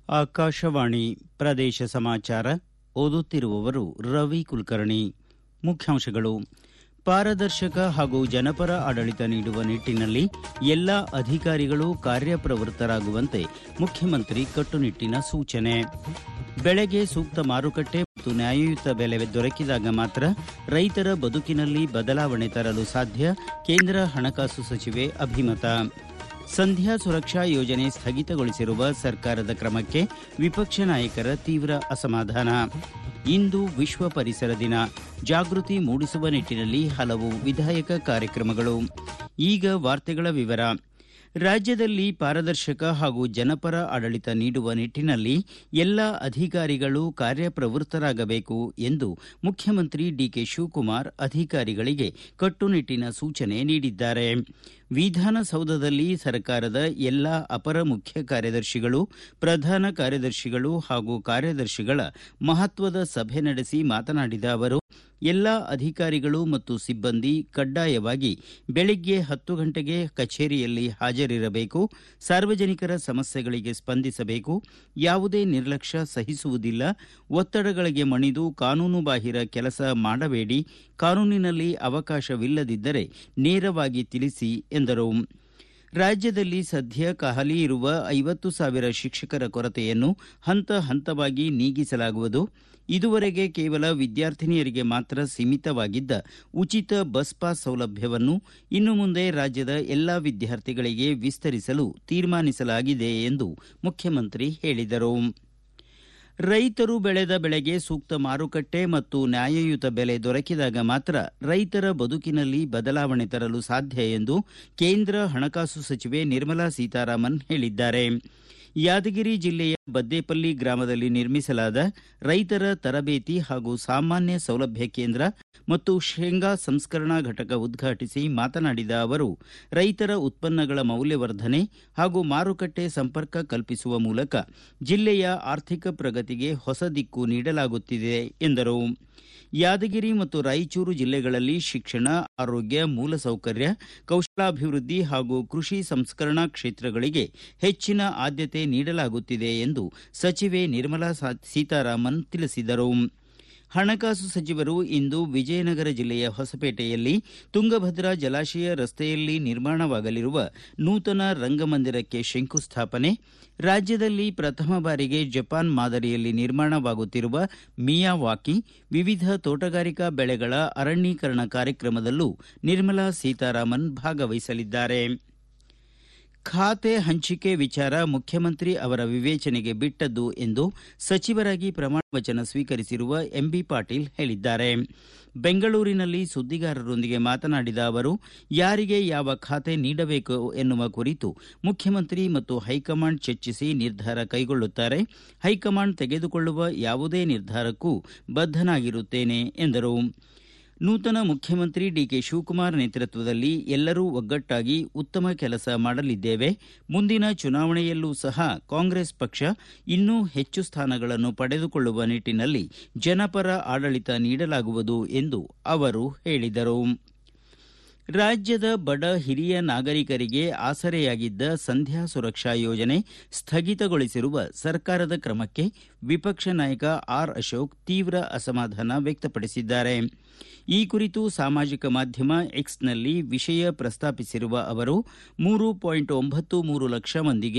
ಆಕಾಶವಾಣಿ ಪ್ರದೇಶ ಸಮಾಚಾರ ಓದುತ್ತಿರುವವರು ರವಿ ಕುಲಕರ್ಣಿ ಮುಖ್ಯಾಂಶಗಳು ಪಾರದರ್ಶಕ ಹಾಗೂ ಜನಪರ ಆಡಳಿತ ನೀಡುವ ನಿಟ್ಟಿನಲ್ಲಿ ಎಲ್ಲಾ ಅಧಿಕಾರಿಗಳು ಕಾರ್ಯಪ್ರವೃತ್ತರಾಗುವಂತೆ ಮುಖ್ಯಮಂತ್ರಿ ಕಟ್ಟುನಿಟ್ಟಿನ ಸೂಚನೆ ಬೆಳೆಗೆ ಸೂಕ್ತ ಮಾರುಕಟ್ಟೆ ಮತ್ತು ನ್ಯಾಯಯುತ ಬೆಲೆ ದೊರಕಿದಾಗ ಮಾತ್ರ ರೈತರ ಬದುಕಿನಲ್ಲಿ ಬದಲಾವಣೆ ತರಲು ಸಾಧ್ಯ ಕೇಂದ್ರ ಹಣಕಾಸು ಸಚಿವೆ ಅಭಿಮತ ಸಂಧ್ಯಾ ಸುರಕ್ಷಾ ಯೋಜನೆ ಸ್ಥಗಿತಗೊಳಿಸಿರುವ ಸರ್ಕಾರದ ಕ್ರಮಕ್ಕೆ ವಿಪಕ್ಷ ನಾಯಕರ ತೀವ್ರ ಅಸಮಾಧಾನ ಇಂದು ವಿಶ್ವ ಪರಿಸರ ದಿನ ಜಾಗೃತಿ ಮೂಡಿಸುವ ನಿಟ್ಟಿನಲ್ಲಿ ಹಲವು ವಿಧಾಯಕ ಕಾರ್ಯಕ್ರಮಗಳು ಈಗ ವಾರ್ತೆಗಳ ವಿವರ ರಾಜ್ಯದಲ್ಲಿ ಪಾರದರ್ಶಕ ಹಾಗೂ ಜನಪರ ಆಡಳಿತ ನೀಡುವ ನಿಟ್ಟಿನಲ್ಲಿ ಎಲ್ಲ ಅಧಿಕಾರಿಗಳು ಕಾರ್ಯಪ್ರವೃತ್ತರಾಗಬೇಕು ಎಂದು ಮುಖ್ಯಮಂತ್ರಿ ಡಿಕೆ ಶಿವಕುಮಾರ್ ಅಧಿಕಾರಿಗಳಿಗೆ ಕಟ್ಟುನಿಟ್ಟಿನ ಸೂಚನೆ ನೀಡಿದ್ದಾರೆ ವಿಧಾನಸೌಧದಲ್ಲಿ ಸರ್ಕಾರದ ಎಲ್ಲ ಅಪರ ಮುಖ್ಯ ಕಾರ್ಯದರ್ಶಿಗಳು ಪ್ರಧಾನ ಕಾರ್ಯದರ್ಶಿಗಳು ಹಾಗೂ ಕಾರ್ಯದರ್ಶಿಗಳ ಮಹತ್ವದ ಸಭೆ ನಡೆಸಿ ಮಾತನಾಡಿದ ಅವರು ಎಲ್ಲಾ ಅಧಿಕಾರಿಗಳು ಮತ್ತು ಸಿಬ್ಬಂದಿ ಕಡ್ಡಾಯವಾಗಿ ಬೆಳಿಗ್ಗೆ ಹತ್ತು ಗಂಟೆಗೆ ಕಚೇರಿಯಲ್ಲಿ ಹಾಜರಿರಬೇಕು ಸಾರ್ವಜನಿಕರ ಸಮಸ್ಯೆಗಳಿಗೆ ಸ್ಪಂದಿಸಬೇಕು ಯಾವುದೇ ನಿರ್ಲಕ್ಷ್ಯ ಸಹಿಸುವುದಿಲ್ಲ ಒತ್ತಡಗಳಿಗೆ ಮಣಿದು ಕಾನೂನುಬಾಹಿರ ಕೆಲಸ ಮಾಡಬೇಡಿ ಕಾನೂನಿನಲ್ಲಿ ಅವಕಾಶವಿಲ್ಲದಿದ್ದರೆ ನೇರವಾಗಿ ತಿಳಿಸಿ ಎಂದರು ರಾಜ್ಯದಲ್ಲಿ ಸದ್ಯ ಖಾಲಿ ಇರುವ ಐವತ್ತು ಸಾವಿರ ಶಿಕ್ಷಕರ ಕೊರತೆಯನ್ನು ಹಂತ ಹಂತವಾಗಿ ನೀಗಿಸಲಾಗುವುದು ಇದುವರೆಗೆ ಕೇವಲ ವಿದ್ಯಾರ್ಥಿನಿಯರಿಗೆ ಮಾತ್ರ ಸೀಮಿತವಾಗಿದ್ದ ಉಚಿತ ಬಸ್ ಪಾಸ್ ಸೌಲಭ್ಯವನ್ನು ಇನ್ನು ಮುಂದೆ ರಾಜ್ಯದ ಎಲ್ಲಾ ವಿದ್ಯಾರ್ಥಿಗಳಿಗೆ ವಿಸ್ತರಿಸಲು ತೀರ್ಮಾನಿಸಲಾಗಿದೆ ಎಂದು ಮುಖ್ಯಮಂತ್ರಿ ಹೇಳಿದರು ರೈತರು ಬೆಳೆದ ಬೆಳೆಗೆ ಸೂಕ್ತ ಮಾರುಕಟ್ಟೆ ಮತ್ತು ನ್ಯಾಯಯುತ ಬೆಲೆ ದೊರಕಿದಾಗ ಮಾತ್ರ ರೈತರ ಬದುಕಿನಲ್ಲಿ ಬದಲಾವಣೆ ತರಲು ಸಾಧ್ಯ ಎಂದು ಕೇಂದ್ರ ಹಣಕಾಸು ಸಚಿವೆ ನಿರ್ಮಲಾ ಸೀತಾರಾಮನ್ ಹೇಳಿದ್ದಾರೆ ಯಾದಗಿರಿ ಜಿಲ್ಲೆಯ ಬದ್ದೇಪಲ್ಲಿ ಗ್ರಾಮದಲ್ಲಿ ನಿರ್ಮಿಸಲಾದ ರೈತರ ತರಬೇತಿ ಹಾಗೂ ಸಾಮಾನ್ಯ ಸೌಲಭ್ಯ ಕೇಂದ್ರ ಮತ್ತು ಶೇಂಗಾ ಸಂಸ್ಕರಣಾ ಘಟಕ ಉದ್ಘಾಟಿಸಿ ಮಾತನಾಡಿದ ಅವರು ರೈತರ ಉತ್ಪನ್ನಗಳ ಮೌಲ್ಯವರ್ಧನೆ ಹಾಗೂ ಮಾರುಕಟ್ಟೆ ಸಂಪರ್ಕ ಕಲ್ಪಿಸುವ ಮೂಲಕ ಜಿಲ್ಲೆಯ ಆರ್ಥಿಕ ಪ್ರಗತಿಗೆ ಹೊಸ ದಿಕ್ಕು ನೀಡಲಾಗುತ್ತಿದೆ ಎಂದರು ಯಾದಗಿರಿ ಮತ್ತು ರಾಯಚೂರು ಜಿಲ್ಲೆಗಳಲ್ಲಿ ಶಿಕ್ಷಣ ಆರೋಗ್ಯ ಮೂಲಸೌಕರ್ಯ ಕೌಶಲಾಭಿವೃದ್ಧಿ ಹಾಗೂ ಕೃಷಿ ಸಂಸ್ಕರಣಾ ಕ್ಷೇತ್ರಗಳಿಗೆ ಹೆಚ್ಚಿನ ಆದ್ಯತೆ ನೀಡಲಾಗುತ್ತಿದೆ ಎಂದು ಸಚಿವೆ ನಿರ್ಮಲಾ ಸೀತಾರಾಮನ್ ತಿಳಿಸಿದರು ಹಣಕಾಸು ಸಚಿವರು ಇಂದು ವಿಜಯನಗರ ಜಿಲ್ಲೆಯ ಹೊಸಪೇಟೆಯಲ್ಲಿ ತುಂಗಭದ್ರಾ ಜಲಾಶಯ ರಸ್ತೆಯಲ್ಲಿ ನಿರ್ಮಾಣವಾಗಲಿರುವ ನೂತನ ರಂಗಮಂದಿರಕ್ಕೆ ಶಂಕುಸ್ಥಾಪನೆ ರಾಜ್ಯದಲ್ಲಿ ಪ್ರಥಮ ಬಾರಿಗೆ ಜಪಾನ್ ಮಾದರಿಯಲ್ಲಿ ನಿರ್ಮಾಣವಾಗುತ್ತಿರುವ ಮಿಯಾವಾಕಿ ವಿವಿಧ ತೋಟಗಾರಿಕಾ ಬೆಳೆಗಳ ಅರಣ್ಯೀಕರಣ ಕಾರ್ಯಕ್ರಮದಲ್ಲೂ ನಿರ್ಮಲಾ ಸೀತಾರಾಮನ್ ಭಾಗವಹಿಸಲಿದ್ದಾರೆ ಖಾತೆ ಹಂಚಿಕೆ ವಿಚಾರ ಮುಖ್ಯಮಂತ್ರಿ ಅವರ ವಿವೇಚನೆಗೆ ಬಿಟ್ಟದ್ದು ಎಂದು ಸಚಿವರಾಗಿ ಪ್ರಮಾಣ ವಚನ ಸ್ವೀಕರಿಸಿರುವ ಎಂಬಿ ಪಾಟೀಲ್ ಹೇಳಿದ್ದಾರೆ ಬೆಂಗಳೂರಿನಲ್ಲಿ ಸುದ್ದಿಗಾರರೊಂದಿಗೆ ಮಾತನಾಡಿದ ಅವರು ಯಾರಿಗೆ ಯಾವ ಖಾತೆ ನೀಡಬೇಕು ಎನ್ನುವ ಕುರಿತು ಮುಖ್ಯಮಂತ್ರಿ ಮತ್ತು ಹೈಕಮಾಂಡ್ ಚರ್ಚಿಸಿ ನಿರ್ಧಾರ ಕೈಗೊಳ್ಳುತ್ತಾರೆ ಹೈಕಮಾಂಡ್ ತೆಗೆದುಕೊಳ್ಳುವ ಯಾವುದೇ ನಿರ್ಧಾರಕ್ಕೂ ಬದ್ಧನಾಗಿರುತ್ತೇನೆ ಎಂದರು ನೂತನ ಮುಖ್ಯಮಂತ್ರಿ ಡಿಕೆ ಶಿವಕುಮಾರ್ ನೇತೃತ್ವದಲ್ಲಿ ಎಲ್ಲರೂ ಒಗ್ಗಟ್ಟಾಗಿ ಉತ್ತಮ ಕೆಲಸ ಮಾಡಲಿದ್ದೇವೆ ಮುಂದಿನ ಚುನಾವಣೆಯಲ್ಲೂ ಸಹ ಕಾಂಗ್ರೆಸ್ ಪಕ್ಷ ಇನ್ನೂ ಹೆಚ್ಚು ಸ್ಥಾನಗಳನ್ನು ಪಡೆದುಕೊಳ್ಳುವ ನಿಟ್ಟಿನಲ್ಲಿ ಜನಪರ ಆಡಳಿತ ನೀಡಲಾಗುವುದು ಎಂದು ಅವರು ಹೇಳಿದರು ರಾಜ್ಯದ ಬಡ ಹಿರಿಯ ನಾಗರಿಕರಿಗೆ ಆಸರೆಯಾಗಿದ್ದ ಸಂಧ್ಯಾ ಸುರಕ್ಷಾ ಯೋಜನೆ ಸ್ಥಗಿತಗೊಳಿಸಿರುವ ಸರ್ಕಾರದ ಕ್ರಮಕ್ಕೆ ವಿಪಕ್ಷ ನಾಯಕ ಆರ್ ಅಶೋಕ್ ತೀವ್ರ ಅಸಮಾಧಾನ ವ್ಯಕ್ತಪಡಿಸಿದ್ದಾರೆ ಈ ಕುರಿತು ಸಾಮಾಜಿಕ ಮಾಧ್ಯಮ ಎಕ್ಸ್ನಲ್ಲಿ ವಿಷಯ ಪ್ರಸ್ತಾಪಿಸಿರುವ ಅವರು ಮೂರು ಪಾಯಿಂಟ್ ಒಂಬತ್ತು ಮೂರು ಲಕ್ಷ ಮಂದಿಗೆ